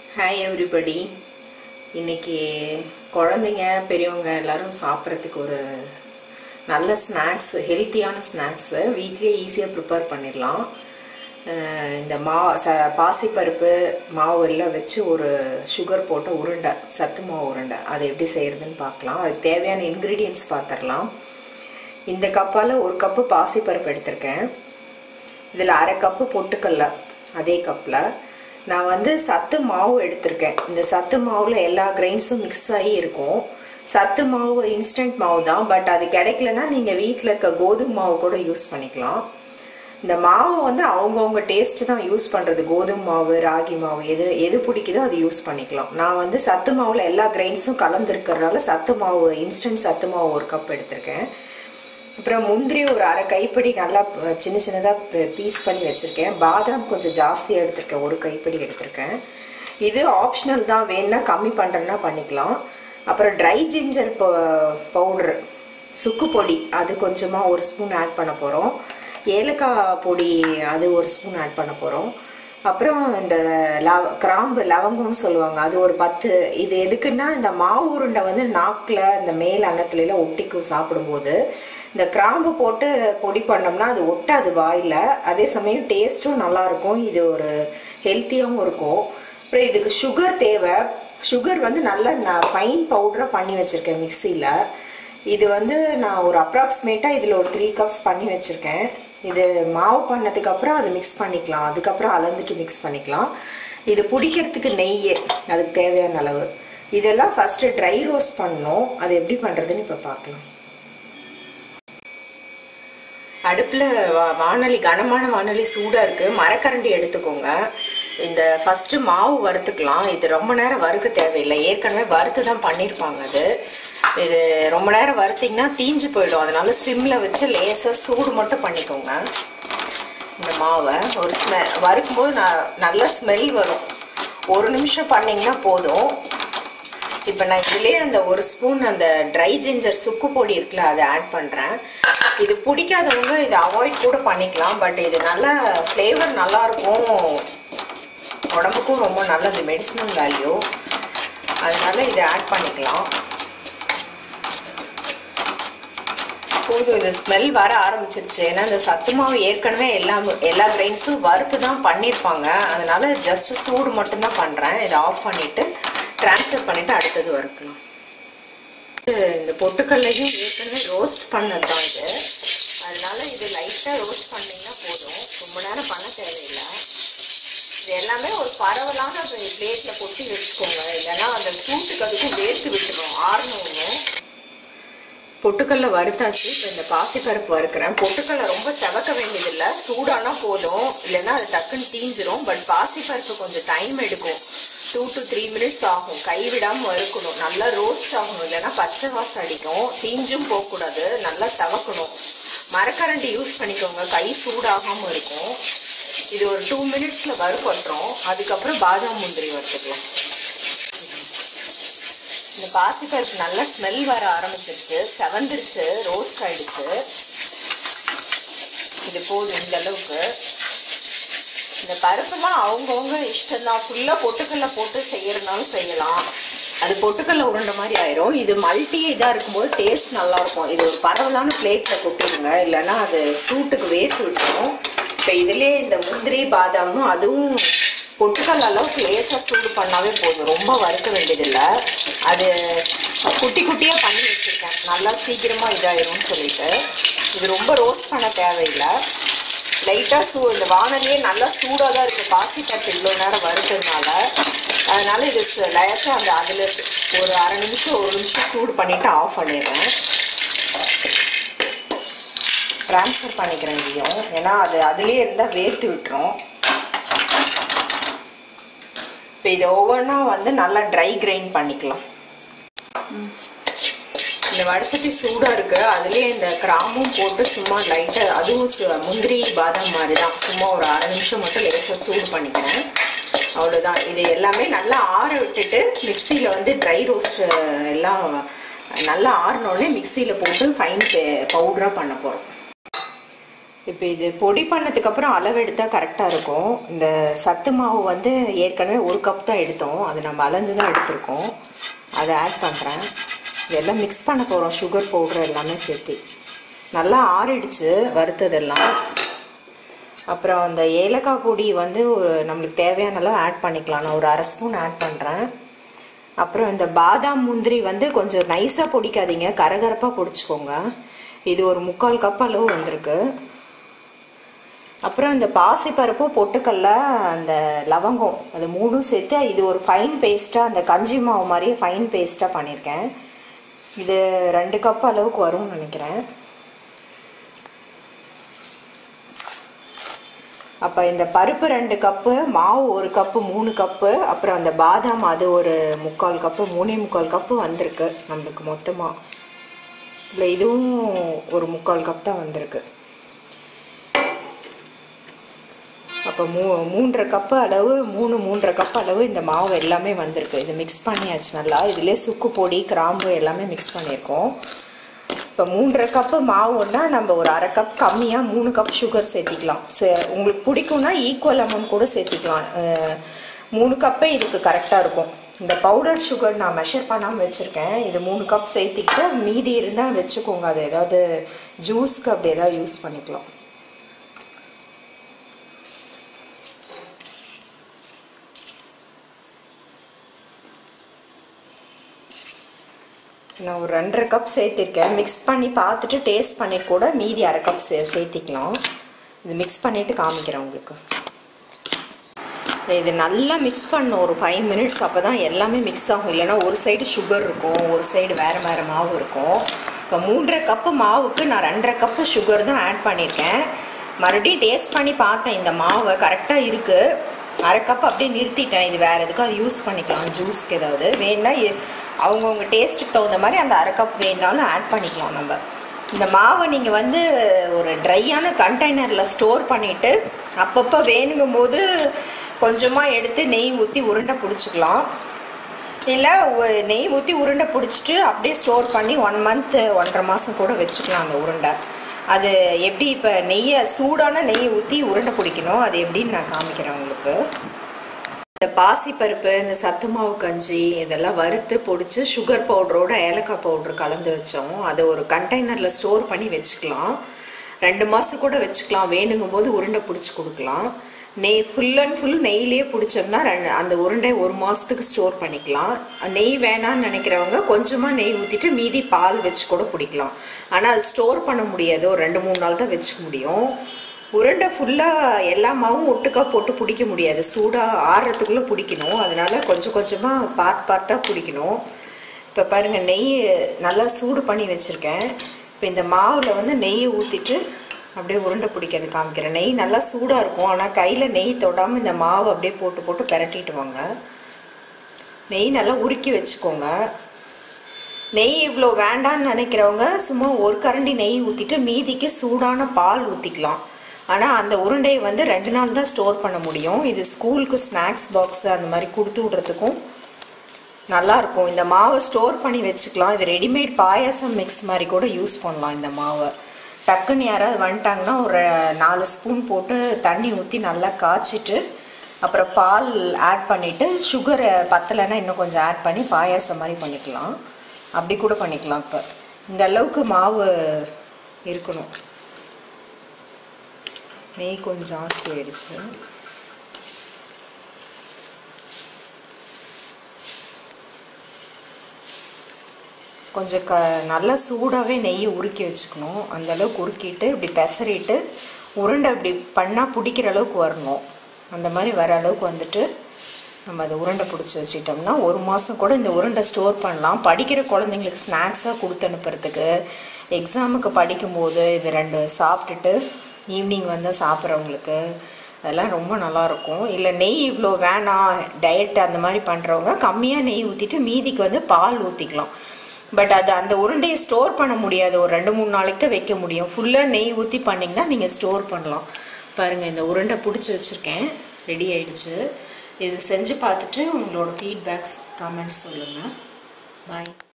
hi everybody இன்னைக்கு குழந்தைங்க பெரியவங்க எல்லாரும் சாப்பிட்றதுக்கு ஒரு நல்ல ஸ்நாக்ஸ் ஹெல்த்தியான ஸ்நாக்ஸு வீட்லேயே ஈஸியாக ப்ரிப்பேர் பண்ணிடலாம் அஹ் இந்த மா ச பாசிப்பருப்பு மாவு எல்லாம் வச்சு ஒரு சுகர் போட்ட உருண்டை சத்து மாவு உருண்டை அதை எப்படி செய்யறதுன்னு பார்க்கலாம் அதுக்கு தேவையான இன்க்ரீடியன்ஸ் பார்த்துடலாம் இந்த கப்பால் ஒரு கப்பு பாசிப்பருப்பு எடுத்திருக்கேன் இதில் அரை கப்பு பொட்டுக்கல்ல அதே கப்பில் நான் வந்து சத்து மாவு எடுத்திருக்கேன் இந்த சத்து மாவில் எல்லா கிரெயின்ஸும் மிக்ஸ் ஆகி இருக்கும் சத்து மாவு இன்ஸ்டன்ட் மாவு தான் பட் அது கிடைக்கலன்னா நீங்கள் வீட்டில் இருக்க கோதுமை மாவு கூட யூஸ் பண்ணிக்கலாம் இந்த மாவு வந்து அவங்கவுங்க டேஸ்ட் தான் யூஸ் பண்ணுறது கோதுமை மாவு ராகி மாவு எது எது பிடிக்குதோ அது யூஸ் பண்ணிக்கலாம் நான் வந்து சத்து மாவில் எல்லா கிரெயின்ஸும் கலந்துருக்கிறதுனால சத்து மாவு இன்ஸ்டன்ட் சத்து மாவு ஒரு கப் எடுத்திருக்கேன் அப்புறம் முந்திரி ஒரு அரை கைப்பிடி நல்லா ப- சின்ன சின்னதாக பீஸ் பண்ணி வச்சுருக்கேன் பாதாம் கொஞ்சம் ஜாஸ்தியாக எடுத்திருக்கேன் ஒரு கைப்பிடி எடுத்திருக்கேன் இது ஆப்ஷனல் தான் வேணும்னா கம்மி பண்ணுறேன்னா பண்ணிக்கலாம் அப்புறம் ட்ரை ஜிஞ்சர் பவுடர் சுக்கு பொடி அது கொஞ்சமாக ஒரு ஸ்பூன் ஆட் பண்ண போகிறோம் ஏலக்காய் பொடி அது ஒரு ஸ்பூன் ஆட் பண்ண போகிறோம் அப்புறம் இந்த லவ கிராம்பு லவங்கம்னு சொல்லுவாங்க அது ஒரு பத்து இது எதுக்குன்னா இந்த மாவு உருண்டை வந்து நாக்கில் இந்த மேல் அன்னத்துல எல்லாம் ஒட்டிக்கும் சாப்பிடும்போது இந்த கிராம்பு போட்டு பொடி பண்ணோம்னா அது ஒட்டாது வாயில் அதே சமயம் டேஸ்ட்டும் நல்லா இருக்கும் இது ஒரு ஹெல்த்தியாகவும் இருக்கும் அப்புறம் இதுக்கு சுகர் தேவை சுகர் வந்து நல்லா நான் ஃபைன் பவுடராக பண்ணி வச்சுருக்கேன் மிக்சியில் இது வந்து நான் ஒரு அப்ராக்சிமேட்டாக இதில் ஒரு த்ரீ கப்ஸ் பண்ணி வச்சுருக்கேன் இது மாவு பண்ணதுக்கு அப்புறம் அது மிக்ஸ் பண்ணிக்கலாம் அதுக்கப்புறம் அளந்துட்டு மிக்ஸ் பண்ணிக்கலாம் இது பிடிக்கிறதுக்கு நெய் அதுக்கு தேவையான அளவு இதெல்லாம் ஃபஸ்ட்டு ட்ரை ரோஸ்ட் பண்ணணும் அது எப்படி பண்ணுறதுன்னு இப்போ பார்க்கலாம் அடுப்பில் வானொலி கனமான வானொலி சூடாக இருக்குது மரக்கரண்டி எடுத்துக்கோங்க இந்த ஃபஸ்ட்டு மாவு வறுத்துக்கலாம் இது ரொம்ப நேரம் வறுக்க தேவையில்லை ஏற்கனவே வறுத்து தான் பண்ணியிருப்பாங்க அது இது ரொம்ப நேரம் வறுத்தீங்கன்னா தீஞ்சு போயிடும் அதனால சிம்மில் வச்சு லேசாக சூடு மட்டும் பண்ணிக்கோங்க இந்த மாவை ஒரு ஸ்மெ வறுக்கும்போது ந நல்ல ஸ்மெல் வரும் ஒரு நிமிஷம் பண்ணிங்கன்னா போதும் இப்போ நான் இதுலேயே அந்த ஒரு ஸ்பூன் அந்த ட்ரை ஜிஞ்சர் சுக்கு பொடி இருக்குல்ல அதை ஆட் பண்ணுறேன் இது பிடிக்காதவங்க இதை அவாய்ட் கூட பண்ணிக்கலாம் பட் இது நல்லா ஃப்ளேவர் நல்லா இருக்கும் உடம்புக்கும் ரொம்ப நல்லது மெடிசினல் வேல்யூ அதனால இதை ஆட் பண்ணிக்கலாம் போதும் இது ஸ்மெல் வர ஆரம்பிச்சிருச்சு ஏன்னா இந்த சத்து மாவு ஏற்கனவே எல்லா எல்லா கிரெயின்ஸும் வறுத்து தான் பண்ணியிருப்பாங்க அதனால ஜஸ்ட் சூடு மட்டும்தான் பண்ணுறேன் இதை ஆஃப் பண்ணிவிட்டு ட்ரான்ஸ்ஃபர் பண்ணிவிட்டு அடுத்தது வறுக்கலாம் இது இந்த பொட்டுக்கல்லையும் ஏற்கனவே ரோஸ்ட் பண்ணது தான் இது அதனால இது லைட்டாக ரோஸ்ட் பண்ணிங்கன்னா போதும் ரொம்ப நேரம் பண்ண தேவையில்லை இது எல்லாமே ஒரு பரவலான பிளேட்டில் கொட்டி வச்சுக்கோங்க இல்லைன்னா அந்த சூட்டுக்கு அதுக்கும் வேர்த்து விட்டுரும் ஆறணும் பொட்டுக்கல்ல வறுத்தாச்சு இப்போ இந்த பாசிப்பருப்பு வறுக்கிறேன் பொட்டுக்கல்ல ரொம்ப செவக்க வேண்டியதில்லை சூடானா போதும் இல்லைன்னா அது டக்குன்னு தீஞ்சிரும் பட் பாசிப்பருப்பு கொஞ்சம் டைம் எடுக்கும் டூ டு த்ரீ மினிட்ஸ் ஆகும் கை விடாமல் வறுக்கணும் நல்லா ரோஸ்ட் ஆகணும் இல்லைன்னா பச்சை வாசம் அடிக்கும் தீஞ்சும் போகக்கூடாது நல்லா செவக்கணும் மரக்கரண்டி யூஸ் பண்ணிக்கோங்க கை சூடாகாமல் இருக்கும் இது ஒரு டூ மினிட்ஸில் வறுப்பட்டுரும் அதுக்கப்புறம் பாதாம் முந்திரி வறுத்துக்கலாம் இந்த பாசிப்பருப்பு நல்லா ஸ்மெல் வர ஆரம்பிச்சிருச்சு செவந்துருச்சு ரோஸ்ட் ஆயிடுச்சு இது போதும் இந்த அளவுக்கு இந்த பருப்புலாம் அவங்கவுங்க இஷ்டம் தான் ஃபுல்லாக பொட்டுக்கல்ல போட்டு செய்யறதுனாலும் செய்யலாம் அது பொட்டுக்கல்ல உருண்டை மாதிரி ஆயிரும் இது மல்டி இதாக இருக்கும்போது டேஸ்ட் நல்லா இருக்கும் இது ஒரு பரவலான பிளேட்டில் கொட்டிடுங்க இல்லைன்னா அது சூட்டுக்கு வேர்த்து விட்டுரும் இப்போ இதுலேயே இந்த முந்திரி பாதாமும் அதுவும் பொட்டுக்கல் அளவுக்கு லேசாக சூடு பண்ணாவே போதும் ரொம்ப வறுக்க வேண்டியதில்லை அது குட்டி குட்டியாக பண்ணி வச்சுருக்கேன் நல்லா சீக்கிரமாக இதாயிரும்னு சொல்லிட்டு இது ரொம்ப ரோஸ்ட் பண்ண தேவையில்லை லைட்டாக சூ இந்த வானலியே நல்லா சூடாக தான் இருக்குது பாசிப்பருப்பு இவ்வளோ நேரம் வறுத்ததுனால அதனால இது லேசாக அந்த அதில் ஒரு அரை நிமிஷம் ஒரு நிமிஷம் சூடு பண்ணிவிட்டு ஆஃப் பண்ணிடுறேன் ட்ரான்ஸ்ஃபர் பண்ணிக்கிறேன் இதையும் ஏன்னா அது அதுலேயே இருந்தால் வேர்த்து விட்டுரும் இப்போ இதை ஒவ்வொன்றா வந்து நல்லா ட்ரை கிரைண்ட் பண்ணிக்கலாம் இந்த வடசட்டி சூடாக இருக்குது அதுலேயே இந்த கிராம்பும் போட்டு சும்மா லைட்டாக அதுவும் சு- முந்திரி பாதாம் மாதிரி தான் சும்மா ஒரு அரை நிமிஷம் மட்டும் லேசாக சூடு பண்ணிக்கிறேன் அவ்வளோதான் இது எல்லாமே நல்லா ஆற விட்டுட்டு மிக்சியில் வந்து ட்ரை ரோஸ்ட் எல்லாம் நல்லா ஆறினோடனே மிக்சியில் போட்டு ஃபைன் பவுடராக பண்ண போகிறோம் இப்போ இது பொடி பண்ணதுக்கப்புறம் அளவு எடுத்தால் கரெக்டாக இருக்கும் இந்த சத்து மாவு வந்து ஏற்கனவே ஒரு கப் தான் எடுத்தோம் அது நம்ம அளந்து தான் எடுத்திருக்கோம் அதை ஆட் பண்ணுறேன் இதெல்லாம் மிக்ஸ் பண்ண போகிறோம் சுகர் பவுடர் எல்லாமே சேர்த்து நல்லா ஆறிடுச்சு வறுத்ததெல்லாம் அப்புறம் அந்த ஏலக்காய் பொடி வந்து ஒரு நம்மளுக்கு தேவையான அளவு ஆட் பண்ணிக்கலாம் நான் ஒரு அரை ஸ்பூன் ஆட் பண்ணுறேன் அப்புறம் இந்த பாதாம் முந்திரி வந்து கொஞ்சம் நைஸாக பொடிக்காதீங்க கரகரப்பாக பொடிச்சுக்கோங்க இது ஒரு முக்கால் கப் அளவு வந்திருக்கு அப்புறம் இந்த பாசிப்பருப்பு பொட்டுக்கல்ல அந்த லவங்கம் அது மூணும் சேர்த்து இது ஒரு ஃபைன் பேஸ்ட்டாக அந்த கஞ்சி மாவு மாதிரியே ஃபைன் பேஸ்ட்டாக பண்ணியிருக்கேன் இது ரெண்டு கப் அளவுக்கு வரும்னு நினைக்கிறேன் அப்போ இந்த பருப்பு ரெண்டு கப்பு மாவு ஒரு கப்பு மூணு கப்பு அப்புறம் அந்த பாதாம் அது ஒரு முக்கால் கப்பு மூணே முக்கால் கப்பு வந்திருக்கு நம்மளுக்கு மொத்தமாக இல்லை இதுவும் ஒரு முக்கால் கப் தான் வந்திருக்கு அப்போ மூ மூன்றரை கப்பு அளவு மூணு மூன்றரை கப் அளவு இந்த மாவு எல்லாமே வந்திருக்கு இது மிக்ஸ் பண்ணியாச்சு நல்லா இதிலே சுக்கு பொடி கிராம்பு எல்லாமே மிக்ஸ் பண்ணியிருக்கோம் இப்போ மூன்றரை கப்பு மாவுன்னா நம்ம ஒரு அரை கப் கம்மியாக மூணு கப் சுகர் சேர்த்திக்கலாம் உங்களுக்கு பிடிக்கும்னா ஈக்குவல் அமௌண்ட் கூட சேர்த்திக்கலாம் மூணு கப்பே இதுக்கு கரெக்டாக இருக்கும் இந்த பவுடர் சுகர் நான் மெஷர் பண்ணாமல் வச்சுருக்கேன் இது மூணு கப் சேர்த்திட்டு மீதி இருந்தால் வச்சுக்கோங்க அது ஏதாவது ஜூஸ்க்கு அப்படி ஏதாவது யூஸ் பண்ணிக்கலாம் நான் ஒரு ரெண்டரை கப் சேர்த்திருக்கேன் மிக்ஸ் பண்ணி பார்த்துட்டு டேஸ்ட் பண்ணிட்டு கூட மீதி அரை கப் சே சேர்த்திக்கலாம் இது மிக்ஸ் பண்ணிவிட்டு காமிக்கிறேன் உங்களுக்கு இது நல்லா மிக்ஸ் பண்ணணும் ஒரு ஃபைவ் மினிட்ஸ் அப்போ தான் எல்லாமே மிக்ஸ் ஆகும் இல்லைன்னா ஒரு சைடு சுகர் இருக்கும் ஒரு சைடு வேறு வேறு மாவு இருக்கும் இப்போ மூன்றரை கப்பு மாவுக்கு நான் ரெண்டரை கப்பு சுகர் தான் ஆட் பண்ணியிருக்கேன் மறுபடியும் டேஸ்ட் பண்ணி பார்த்தேன் இந்த மாவை கரெக்டாக இருக்குது அரை கப் அப்படியே நிறுத்திட்டேன் இது வேறு எதுக்கும் யூஸ் பண்ணிக்கலாம் ஜூஸ்க்கு ஏதாவது வேணுன்னா அவங்கவுங்க டேஸ்ட்டுக்கு தகுந்த மாதிரி அந்த அரை கப் வேணுனாலும் ஆட் பண்ணிக்கலாம் நம்ம இந்த மாவை நீங்கள் வந்து ஒரு ட்ரையான கண்டெய்னரில் ஸ்டோர் பண்ணிவிட்டு அப்பப்போ வேணுங்கும் போது கொஞ்சமாக எடுத்து நெய் ஊற்றி உருண்டை பிடிச்சிக்கலாம் இல்லை நெய் ஊற்றி உருண்டை பிடிச்சிட்டு அப்படியே ஸ்டோர் பண்ணி ஒன் மந்த்து ஒன்றரை மாதம் கூட வச்சுக்கலாம் அந்த உருண்டை அது எப்படி இப்போ நெய்யை சூடான நெய்யை ஊற்றி உருண்டை பிடிக்கணும் அது எப்படின்னு நான் காமிக்கிறேன் உங்களுக்கு இந்த பாசிப்பருப்பு இந்த சத்து மாவு கஞ்சி இதெல்லாம் வறுத்து பொடிச்சு சுகர் பவுடரோட ஏலக்காய் பவுடர் கலந்து வச்சோம் அதை ஒரு கண்டெய்னரில் ஸ்டோர் பண்ணி வச்சுக்கலாம் ரெண்டு மாதம் கூட வச்சுக்கலாம் வேணுங்கும் போது உருண்டை பிடிச்சி கொடுக்கலாம் நெய் ஃபுல் அண்ட் ஃபுல் நெய்லேயே பிடிச்சோம்னா ரெண்டு அந்த உருண்டை ஒரு மாதத்துக்கு ஸ்டோர் பண்ணிக்கலாம் நெய் வேணான்னு நினைக்கிறவங்க கொஞ்சமாக நெய் ஊற்றிட்டு மீதி பால் வச்சு கூட பிடிக்கலாம் ஆனால் அது ஸ்டோர் பண்ண முடியாது ஒரு ரெண்டு மூணு நாள் தான் வச்சுக்க முடியும் உருண்டை ஃபுல்லாக எல்லா மாவும் ஒட்டுக்கா போட்டு பிடிக்க முடியாது சூடாக ஆறுறதுக்குள்ளே பிடிக்கணும் அதனால கொஞ்சம் கொஞ்சமாக பார்ட் பார்ட்டாக பிடிக்கணும் இப்போ பாருங்கள் நெய் நல்லா சூடு பண்ணி வச்சுருக்கேன் இப்போ இந்த மாவில் வந்து நெய்யை ஊற்றிட்டு அப்படியே உருண்டை பிடிக்கிறது காமிக்கிறேன் நெய் நல்லா சூடாக இருக்கும் ஆனால் கையில் நெய் தொடாமல் இந்த மாவு அப்படியே போட்டு போட்டு பிரட்டிட்டு வாங்க நெய் நல்லா உருக்கி வச்சுக்கோங்க நெய் இவ்வளோ வேண்டான்னு நினைக்கிறவங்க சும்மா ஒரு கரண்டி நெய் ஊற்றிட்டு மீதிக்கு சூடான பால் ஊற்றிக்கலாம் ஆனால் அந்த உருண்டையை வந்து ரெண்டு நாள் தான் ஸ்டோர் பண்ண முடியும் இது ஸ்கூலுக்கு ஸ்நாக்ஸ் பாக்ஸ் அந்த மாதிரி கொடுத்து விட்றதுக்கும் நல்லாயிருக்கும் இந்த மாவை ஸ்டோர் பண்ணி வச்சுக்கலாம் இது ரெடிமேட் பாயாசம் மிக்ஸ் மாதிரி கூட யூஸ் பண்ணலாம் இந்த மாவை டக்குன்னு யாராவது வந்துட்டாங்கன்னா ஒரு நாலு ஸ்பூன் போட்டு தண்ணி ஊற்றி நல்லா காய்ச்சிட்டு அப்புறம் பால் ஆட் பண்ணிவிட்டு சுகரை பத்தலைன்னா இன்னும் கொஞ்சம் ஆட் பண்ணி பாயாசம் மாதிரி பண்ணிக்கலாம் அப்படி கூட பண்ணிக்கலாம் இப்போ இந்த அளவுக்கு மாவு இருக்கணும் நெய் கொஞ்சம் ஜாஸ்தி ஆயிடுச்சு கொஞ்சம் க நல்லா சூடாகவே நெய்யை உருக்கி வச்சுக்கணும் அந்த அளவுக்கு உருக்கிட்டு இப்படி பெசறிட்டு உருண்டை இப்படி பண்ணால் பிடிக்கிற அளவுக்கு வரணும் அந்த மாதிரி வர அளவுக்கு வந்துட்டு நம்ம அதை உருண்டை பிடிச்சி வச்சிட்டோம்னா ஒரு மாதம் கூட இந்த உருண்டை ஸ்டோர் பண்ணலாம் படிக்கிற குழந்தைங்களுக்கு ஸ்நாக்ஸாக கொடுத்து அனுப்புறதுக்கு எக்ஸாமுக்கு படிக்கும்போது இது ரெண்டு சாப்பிட்டுட்டு ஈவினிங் வந்து சாப்பிட்றவங்களுக்கு அதெல்லாம் ரொம்ப நல்லாயிருக்கும் இல்லை நெய் இவ்வளோ வேணாம் டயட் அந்த மாதிரி பண்ணுறவங்க கம்மியாக நெய் ஊற்றிட்டு மீதிக்கு வந்து பால் ஊற்றிக்கலாம் பட் அது அந்த உருண்டையை ஸ்டோர் பண்ண முடியாது ஒரு ரெண்டு மூணு நாளைக்கு தான் வைக்க முடியும் ஃபுல்லாக நெய் ஊற்றி பண்ணிங்கன்னா நீங்கள் ஸ்டோர் பண்ணலாம் பாருங்கள் இந்த உருண்டை பிடிச்சி வச்சுருக்கேன் ரெடி ஆயிடுச்சு இது செஞ்சு பார்த்துட்டு உங்களோட ஃபீட்பேக்ஸ் கமெண்ட்ஸ் சொல்லுங்கள் பாய்